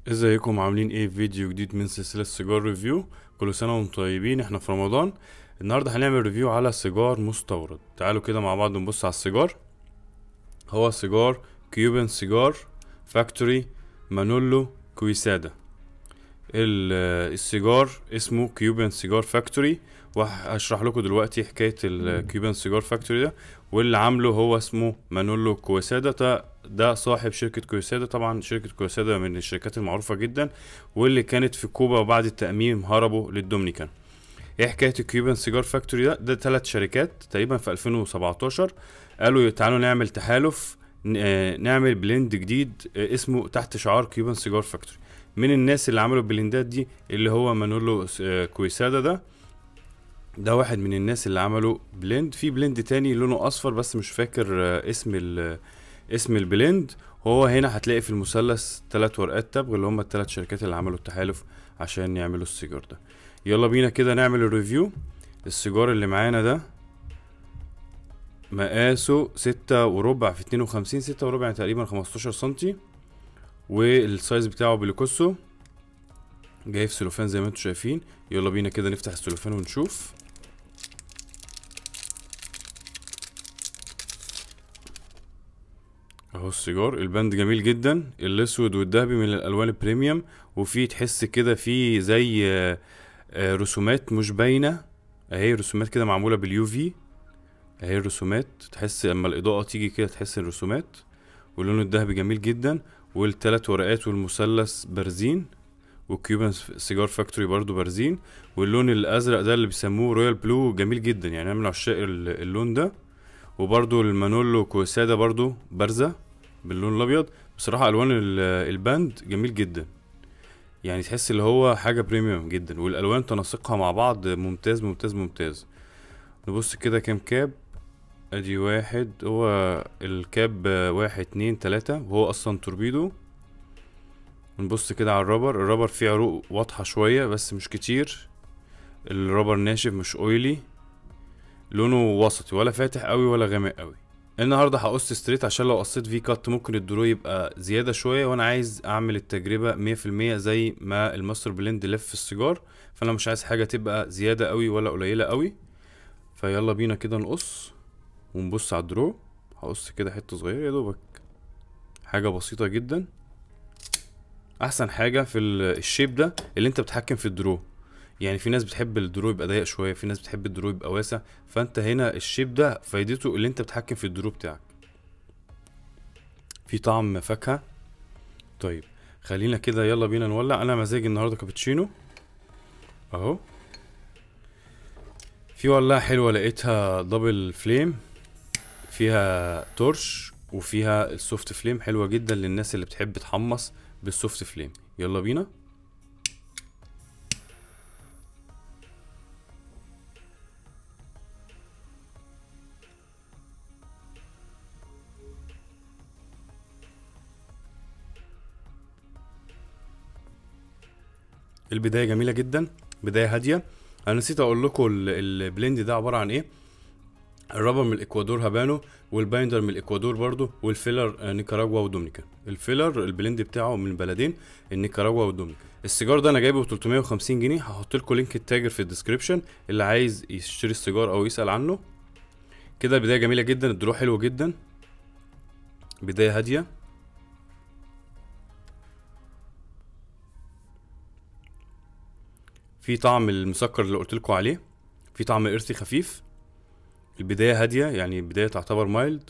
ازيكم عاملين ايه في فيديو جديد من سلسلة سيجار ريفيو كل سنة وانتم طيبين احنا في رمضان النهاردة هنعمل ريفيو على سيجار مستورد تعالوا كده مع بعض نبص على السيجار هو سيجار كيوبن سيجار فاكتوري مانولو كويسادا ال- السيجار اسمه كيوبن سيجار فاكتوري وهشرح لكم دلوقتي حكاية الكيوبن سيجار فاكتوري ده واللي عامله هو اسمه مانولو كويسادا ده, ده صاحب شركة كويسادا طبعا شركة كويسادا من الشركات المعروفة جدا واللي كانت في كوبا وبعد التأميم هربوا للدومينيكان ايه حكاية الكيوبان سيجار فاكتوري ده ده ثلاث شركات تقريبا في 2017 قالوا تعالوا نعمل تحالف ن- آه، نعمل بلند جديد آه، اسمه تحت شعار كيوبان سيجار فاكتوري من الناس اللي عملوا البلندات دي اللي هو مانولو س- آه، كويسادا ده ده واحد من الناس اللي عملوا بلند في بلند تاني لونه اصفر بس مش فاكر آه، اسم ال اسم البلند وهو هنا هتلاقي في المثلث ثلاث ورقات تبغ اللي هم الثلاث شركات اللي عملوا التحالف عشان يعملوا السيجار ده يلا بينا كده نعمل الريفيو السيجار اللي معانا ده مقاسه ستة وربع في اتنين وخمسين ستة وربع يعني تقريبا خمستاشر سنتي والسايز بتاعه بليكوسو جاي في سلوفان زي ما انتم شايفين يلا بينا كده نفتح السلوفان ونشوف اهو السيجار البند جميل جدا الاسود والذهبي من الالوان البريميوم وفي تحس كده في زي آه، آه، رسومات مش باينه اهي رسومات كده معموله باليو في اهي الرسومات تحس اما الاضاءه تيجي كده تحس الرسومات واللون الذهبي جميل جدا والتلات ورقات والمثلث بارزين والكيوبان سيجار فاكتوري برضو بارزين واللون الازرق ده اللي بيسموه رويال بلو جميل جدا يعني انا من عشاق ال- اللون ده وبرضو المانولو كويسادا برضو بارزة باللون الابيض بصراحة الوان ال- الباند جميل جدا يعني تحس اللي هو حاجة بريميوم جدا والالوان تناسقها مع بعض ممتاز ممتاز ممتاز نبص كده كام كاب ادي واحد هو الكاب واحد اتنين تلاتة وهو اصلا توربيدو نبص كده على الرابر الرابر فيه عروق واضحة شوية بس مش كتير الرابر ناشف مش اويلي لونه وسطي ولا فاتح قوي ولا غامق قوي النهارده هقص ستريت عشان لو قصيت في كات ممكن الدرو يبقى زياده شويه وانا عايز اعمل التجربه 100% زي ما الماستر بلند لف في السيجار فانا مش عايز حاجه تبقى زياده قوي ولا قليله قوي فيلا بينا كده نقص ونبص على الدرو هقص كده حته صغيره يا دوبك حاجه بسيطه جدا احسن حاجه في ال- الشيب ده اللي انت بتتحكم في الدرو يعني في ناس بتحب الدرو يبقى ضيق شويه في ناس بتحب الدرو يبقى واسع فانت هنا الشيب ده فايدته اللي انت بتتحكم في الدرو بتاعك في طعم فاكهه طيب خلينا كده يلا بينا نولع انا مزاجي النهارده كابتشينو اهو في ولاعه حلوه لقيتها دبل فليم فيها تورش وفيها السوفت فليم حلوه جدا للناس اللي بتحب تحمص بالسوفت فليم يلا بينا البدايه جميله جدا بدايه هاديه انا نسيت اقول لكم ال- البلند ده عباره عن ايه الرابر من الاكوادور هابانو والبايندر من الاكوادور برضو والفيلر آه، نيكاراجوا ودومينيكا الفيلر البلند بتاعه من بلدين النيكاراجوا ودومينيكا السيجار ده انا جايبه ب 350 جنيه هحط لكم لينك التاجر في الديسكريبشن اللي عايز يشتري السيجار او يسال عنه كده بدايه جميله جدا الدروع حلو جدا بدايه هاديه في طعم المسكر اللي قلت لكم عليه في طعم ارثي خفيف البدايه هاديه يعني البدايه تعتبر مايلد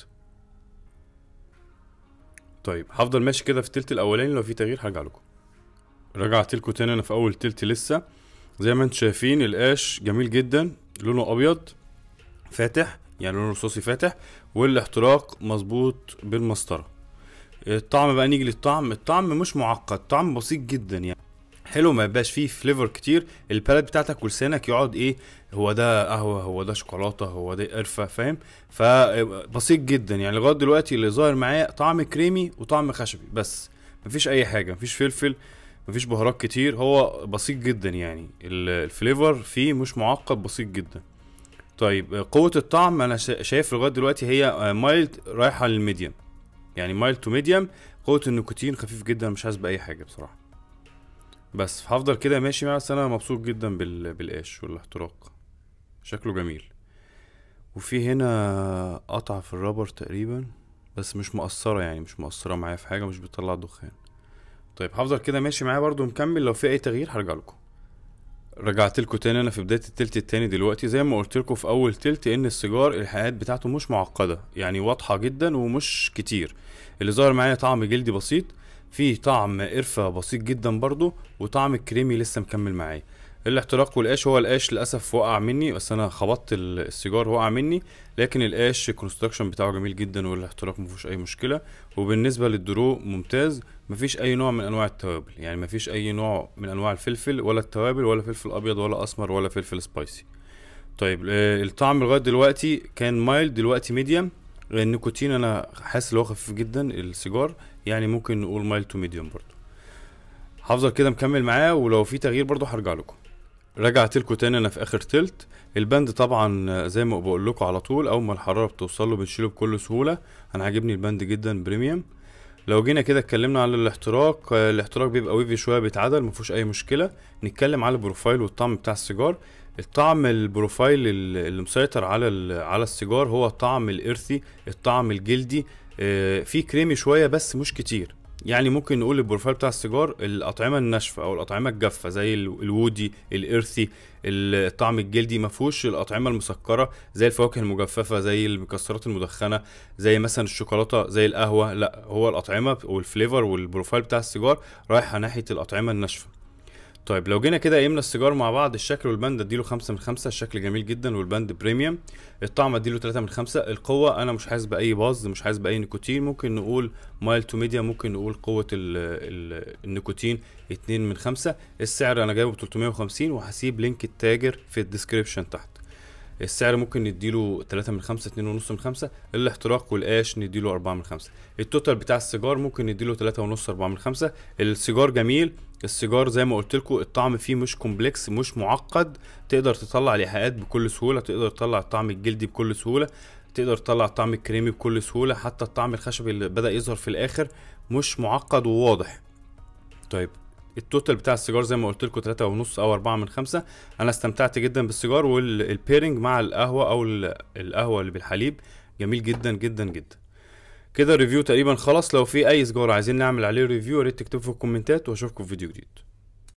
طيب هفضل ماشي كده في التلت الاولاني لو في تغيير هرجع لكم رجعت لكم تاني انا في اول تلت لسه زي ما انتم شايفين القاش جميل جدا لونه ابيض فاتح يعني لونه رصاصي فاتح والاحتراق مظبوط بالمسطره الطعم بقى نيجي للطعم الطعم مش معقد طعم بسيط جدا يعني حلو ما يبقاش فيه فليفر كتير البالات بتاعتك ولسانك يقعد ايه هو ده قهوه هو ده شوكولاته هو ده قرفه فاهم فبسيط جدا يعني لغايه دلوقتي اللي ظاهر معايا طعم كريمي وطعم خشبي بس مفيش اي حاجه مفيش فلفل مفيش بهارات كتير هو بسيط جدا يعني ال- الفليفر فيه مش معقد بسيط جدا طيب قوه الطعم انا شا- شايف لغايه دلوقتي هي مايلد رايحه للميديم يعني مايلد تو ميديم قوه النيكوتين خفيف جدا مش حاسس باي حاجه بصراحه بس هفضل كده ماشي معاه بس انا مبسوط جدا بال... بالقاش والاحتراق شكله جميل وفي هنا قطعة في الرابر تقريبا بس مش مقصرة يعني مش مقصرة معايا في حاجة مش بتطلع دخان طيب هفضل كده ماشي معاه برضو مكمل لو في اي تغيير هرجع لكم رجعت لكم تاني انا في بدايه التلت التاني دلوقتي زي ما قلت لكم في اول تلت ان السيجار الحقيقات بتاعته مش معقده يعني واضحه جدا ومش كتير اللي ظهر معايا طعم جلدي بسيط فيه طعم قرفه بسيط جدا برضو وطعم الكريمي لسه مكمل معايا الاحتراق والقاش هو القاش للاسف وقع مني بس انا خبطت ال- السيجار وقع مني لكن القاش الكونستراكشن بتاعه جميل جدا والاحتراق مفيهوش اي مشكله وبالنسبه للدرو ممتاز مفيش اي نوع من انواع التوابل يعني مفيش اي نوع من انواع الفلفل ولا التوابل ولا فلفل ابيض ولا اسمر ولا فلفل سبايسي طيب آه، الطعم لغايه دلوقتي كان مايلد دلوقتي ميديوم النيكوتين انا حاسس ان هو خفيف جدا السيجار يعني ممكن نقول مايلد تو ميديوم برضو هفضل كده مكمل معاه ولو في تغيير برضو هرجع لكم رجعت لكم تاني انا في اخر تلت البند طبعا زي ما بقول لكم على طول اول ما الحراره بتوصل له بنشيله بكل سهوله انا عاجبني البند جدا بريميوم لو جينا كده اتكلمنا على الاحتراق آه، الاحتراق بيبقى ويفي شويه بيتعدل مفيهوش اي مشكله نتكلم على البروفايل والطعم بتاع السيجار الطعم البروفايل ال- اللي مسيطر على ال- على السيجار هو الطعم الارثي الطعم الجلدي آه، فيه كريمي شويه بس مش كتير يعني ممكن نقول البروفايل بتاع السيجار الاطعمه الناشفه او الاطعمه الجافه زي ال- الوودي الارثي الطعم الجلدي ما فيهوش الاطعمه المسكره زي الفواكه المجففه زي المكسرات المدخنه زي مثلا الشوكولاته زي القهوه لا هو الاطعمه والفليفر والبروفايل بتاع السيجار رايحه ناحيه الاطعمه الناشفه طيب لو جينا كده قيمنا السيجار مع بعض الشكل والبند اديله خمسة من خمسة الشكل جميل جدا والبند بريميوم الطعم اديله تلاتة من خمسة القوة انا مش حاسس بأي باظ مش حاسس بأي نيكوتين ممكن نقول مايل تو ميديا ممكن نقول قوة ال ال النيكوتين اتنين من خمسة السعر انا جايبه ب 350 وهسيب لينك التاجر في الديسكريبشن تحت السعر ممكن نديله 3 من 5 2 ونص من 5 الاحتراق والقاش نديله 4 من 5 التوتال بتاع السيجار ممكن نديله 3 ونص 4 من 5 السيجار جميل السيجار زي ما قلت لكم الطعم فيه مش كومبلكس مش معقد تقدر تطلع الايحاءات بكل سهوله تقدر تطلع الطعم الجلدي بكل سهوله تقدر تطلع الطعم الكريمي بكل سهوله حتى الطعم الخشبي اللي بدا يظهر في الاخر مش معقد وواضح طيب التوتال بتاع السيجار زي ما قلت لكم 3 ونص او 4 من 5 انا استمتعت جدا بالسيجار والبيرنج مع القهوه او ال- القهوه اللي بالحليب جميل جدا جدا جدا كده الريفيو تقريبا خلاص لو في اي سيجار عايزين نعمل عليه ريفيو يا ريت تكتبوا في الكومنتات واشوفكم في فيديو جديد